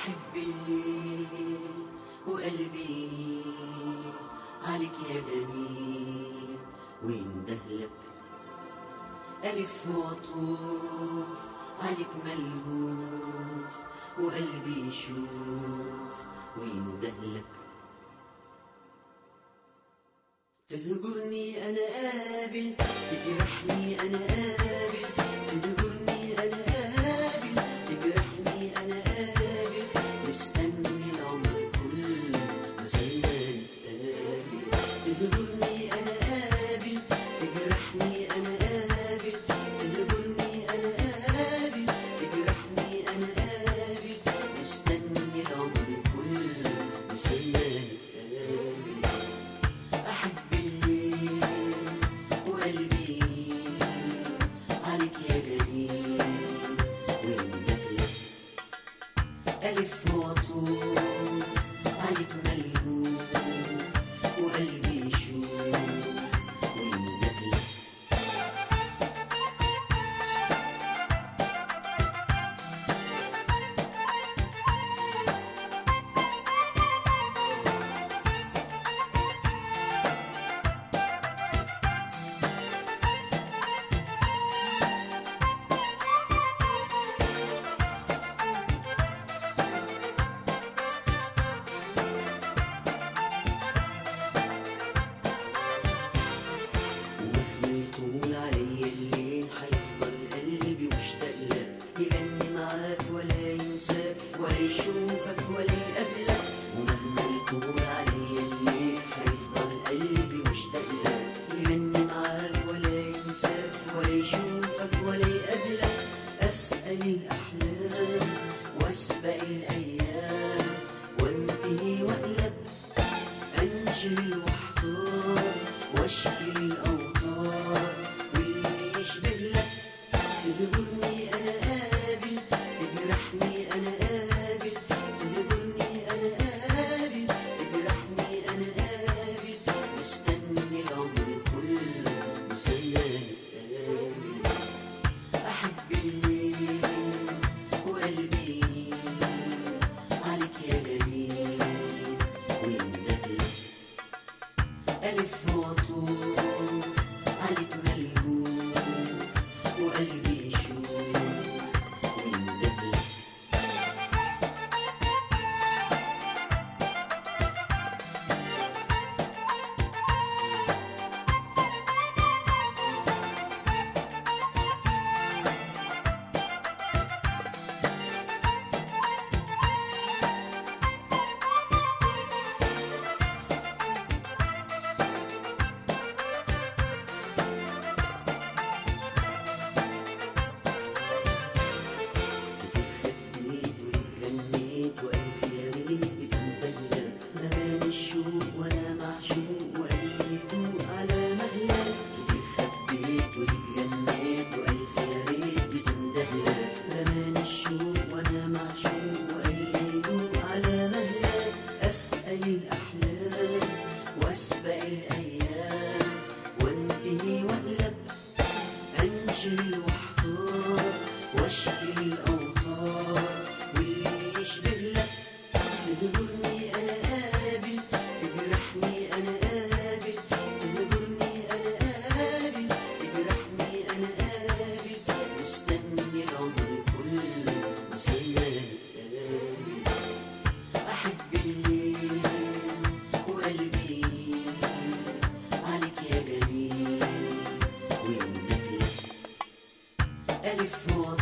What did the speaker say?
أحب الليل وقلبي يميل عليك يا جميل ويندهلك ألف وأطوف عليك ملهوف وقلبي يشوف ويندهلك تهجرني أنا قابل تجرحني أنا قابل تهجرني أنا قابل تجرحني أنا قابل مستني العمر كله زي ما نتقابل تهجرني أنا قابل تجرحني أنا قابل تهجرني أنا قابل تجرحني أنا قابل مستني العمر كله زي ما نتقابل أحب الليل وقلبي يميل عليك يا جميل ويندهلك ألف وأطوف عليك ملهوف وقلبي يشوف ويندهلك ومهما يطول عليا الليل هيفضل قلبي مشتاق لك يغني معاك ولا ينساك ولا يشوفك ولا يقابلك ومهما يطول عليا الليل هيفضل قلبي مشتاق لك يغني معاك ولا ينساك ولا يشوفك ولا يقابلك أسأل الأحلام وأسبق الأيام وانتهي وأقلب أنجلي واحتار واشكي الأوطار واللي يشبه لك تهجرني أنا قابل تجرحني أنا قابل تهجرني أنا قابل تجرحني أنا قابل مستني العمر كله مستني نتقابل أحب الليل وقلبي يميل عليك يا جميل ويندهلك ألف وأطوف عليك ملهوف وقلبي يشوف ويندهلك اتخبيت واتغنيت وألف يا ريت بتنبهلك رماني الشوق وأنا معشوق وقلبي يدوق على مهلك اتخبيت واتغنيت وألف يا ريت بتندهلك رماني الشوق وأنا معشوق وقلبي يدوق على مهلك أسأل الأحلام وأسبق الأيام وانتهي وأقلب أنجلي واحتار واشكي الأوطار واللي يشبه لك تهجرني أنا قابل تجرحني أنا قابل تهجرني أنا قابل تجرحني أنا قابل مستني العمر كله مستني نتقابل أحب الليل وقلبي يميل عليك يا جميل ويندهلك ألف وأطوف